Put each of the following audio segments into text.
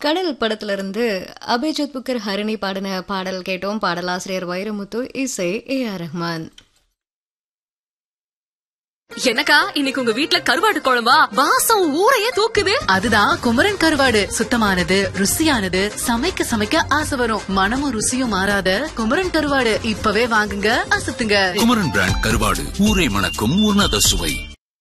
கடல் படத்துல இருந்து அபிஜித் புக்கர் ஹரிணி பாடின பாடல் கேட்டோம் பாடலாசிரியர் வைரமுத்து இசை ஏ ஆர் ரஹ்மான் எனக்கா இன்னைக்கு உங்க வீட்ல கருவாடு குழம்பா வாசம் ஊரையே தூக்குது அதுதான் குமரன் கருவாடு சுத்தமானது ருசியானது சமைக்க சமைக்க ஆசை வரும் மனமும் ருசியும் மாறாத குமரன் கருவாடு இப்பவே வாங்குங்க அசத்துங்க குமரன் பிராண்ட் கருவாடு ஊரை மணக்கும் உன்னத சுவை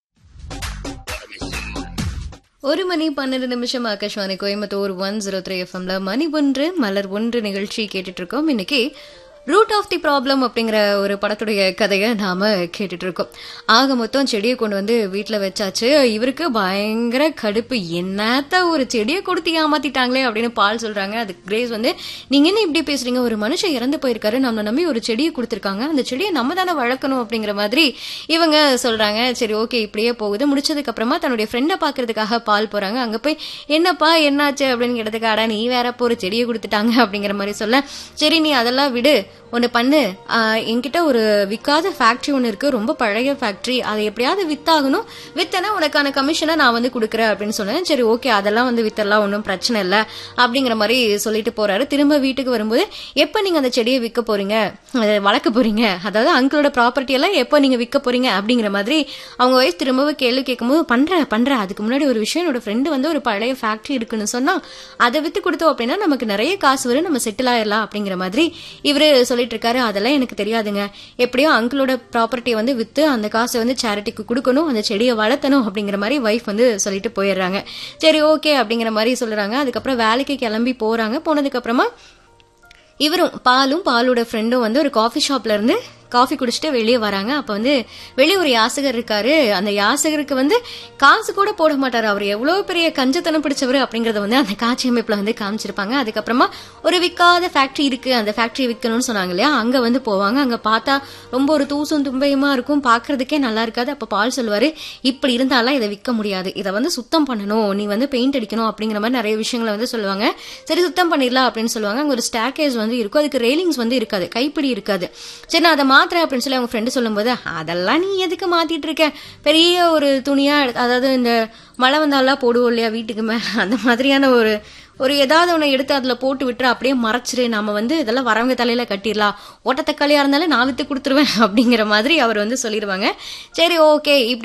ஒரு மணி பன்னெண்டு நிமிஷம் Akashvani Coimbatore one zero three எஃப்எம்ல மணி ஒன்று மலர் ஒன்று நிகழ்ச்சி கேட்டுட்டு இருக்கோம் இன்னைக்கு ரூட் ஆஃப் தி ப்ராப்ளம் அப்படிங்கிற ஒரு படத்துடைய கதையை நாம கேட்டுட்டு இருக்கோம் ஆக மொத்தம் செடியை கொண்டு வந்து வீட்டில் வச்சாச்சு இவருக்கு பயங்கர கடுப்பு என்னத்த ஒரு செடியை கொடுத்து ஏமாத்திட்டாங்களே அப்படின்னு பால் சொல்றாங்க அதுக்கு கிரேஸ் வந்து நீங்க என்ன இப்படி பேசுறீங்க ஒரு மனுஷன் இறந்து போயிருக்காரு நம்மளை நம்பி ஒரு செடியை கொடுத்துருக்காங்க அந்த செடியை நம்ம தானே வளர்க்கணும் அப்படிங்கிற மாதிரி இவங்க சொல்றாங்க சரி ஓகே இப்படியே போகுது முடிச்சதுக்கு அப்புறமா தன்னுடைய ஃப்ரெண்டை பாக்குறதுக்காக பால் போறாங்க அங்க போய் என்னப்பா என்னாச்சு அப்படின்னு கேட்டதுக்கு அடா நீ வேற போ ஒரு செடியை கொடுத்துட்டாங்க அப்படிங்கிற மாதிரி சொல்ல சரி நீ அதெல்லாம் விடு ஒன்று பண்ணு ஆஹ் என்கிட்ட ஒரு விற்காத ஃபேக்ட்ரி ஒன்று இருக்கு ரொம்ப பழைய ஃபேக்ட்ரி அதை எப்படியாவது வித்தாகணும் வித்தனா உனக்கான கமிஷனை நான் வந்து கொடுக்குறேன் அப்படின்னு சொன்னேன் சரி ஓகே அதெல்லாம் வந்து வித்தரலாம் ஒன்றும் பிரச்சனை இல்லை அப்படிங்கிற மாதிரி சொல்லிட்டு போறாரு திரும்ப வீட்டுக்கு வரும்போது எப்போ நீங்க அந்த செடியை விற்க போறீங்க அதை வளர்க்க போறீங்க அதாவது அங்கிளோட ப்ராப்பர்ட்டி எல்லாம் எப்போ நீங்க விற்க போறீங்க அப்படிங்கிற மாதிரி அவங்க வயசு திரும்பவும் கேள்வி கேட்கும்போது பண்றேன் பண்றேன் அதுக்கு முன்னாடி ஒரு விஷயம் என்னோட ஃப்ரெண்டு வந்து ஒரு பழைய ஃபேக்ட்ரி இருக்குன்னு சொன்னா அதை வித்து கொடுத்தோம் அப்படின்னா நமக்கு நிறைய காசு வரும் நம்ம செட்டில் ஆயிடலாம் அப்படிங்கிற மாதிரி இவரு சொல்லிட்டு இருக்காரு அதெல்லாம் எனக்கு தெரியாதுங்க எப்படியோ அங்கிளோட ப்ராப்பர்ட்டியை வந்து வித்து அந்த காசை வந்து சேரிட்டிக்கு கொடுக்கணும் அந்த செடியை வளர்த்தணும் அப்படிங்கிற மாதிரி ஒய்ஃப் வந்து சொல்லிட்டு போயிடுறாங்க சரி ஓகே அப்படிங்கிற மாதிரி சொல்றாங்க அதுக்கப்புறம் வேலைக்கு கிளம்பி போறாங்க போனதுக்கு அப்புறமா இவரும் பாலும் பாலோட ஃப்ரெண்டும் வந்து ஒரு காஃபி ஷாப்ல இருந்து காஃபி குடிச்சிட்டு வெளியே வராங்க அப்ப வந்து வெளியே ஒரு யாசகர் இருக்காரு அந்த யாசகருக்கு வந்து காசு கூட போட மாட்டாரு அவர் எவ்வளவு பெரிய கஞ்சத்தனம் பிடிச்சவர் அப்படிங்கறத வந்து அந்த காட்சி அமைப்புல வந்து காமிச்சிருப்பாங்க அதுக்கப்புறமா ஒரு விற்காத ஃபேக்டரி இருக்கு அந்த ஃபேக்டரி விற்கணும்னு சொன்னாங்க இல்லையா அங்க வந்து போவாங்க அங்க பார்த்தா ரொம்ப ஒரு தூசும் தும்பையுமா இருக்கும் பாக்குறதுக்கே நல்லா இருக்காது அப்ப பால் சொல்லுவாரு இப்படி இருந்தாலாம் இதை விற்க முடியாது இதை வந்து சுத்தம் பண்ணணும் நீ வந்து பெயிண்ட் அடிக்கணும் அப்படிங்கிற மாதிரி நிறைய விஷயங்களை வந்து சொல்லுவாங்க சரி சுத்தம் பண்ணிடலாம் அப்படின்னு சொல்லுவாங்க அங்க ஒரு ஸ்டாக்கேஜ் வந்து இருக்கும் அதுக்கு ரெயிலிங்ஸ் வந்து இருக்காது கைப்பிடி இருக்காது சரி நான் அதை மாத்துறேன் அப்படின்னு சொல்லி அவங்க ஃப்ரெண்டு சொல்லும்போது அதெல்லாம் நீ எதுக்கு மாத்திட்டு இருக்க பெரிய ஒரு துணியா எடுத்து- அதாவது இந்த மழை வந்தாலாம் போடுவோம் இல்லையா வீட்டுக்கு மேல அந்த மாதிரியான ஒரு ஒரு ஏதாவது ஒன்று எடுத்து அதில் போட்டு விட்டுரு அப்படியே மறைச்சிரு நம்ம வந்து இதெல்லாம் வரவங்க தலையில கட்டிடலாம் ஓட்ட தக்காளியா இருந்தாலும் நான் வித்து கொடுத்துருவேன் அப்படிங்கிற மாதிரி அவர் வந்து சொல்லிடுவாங்க சரி ஓகே இப்படி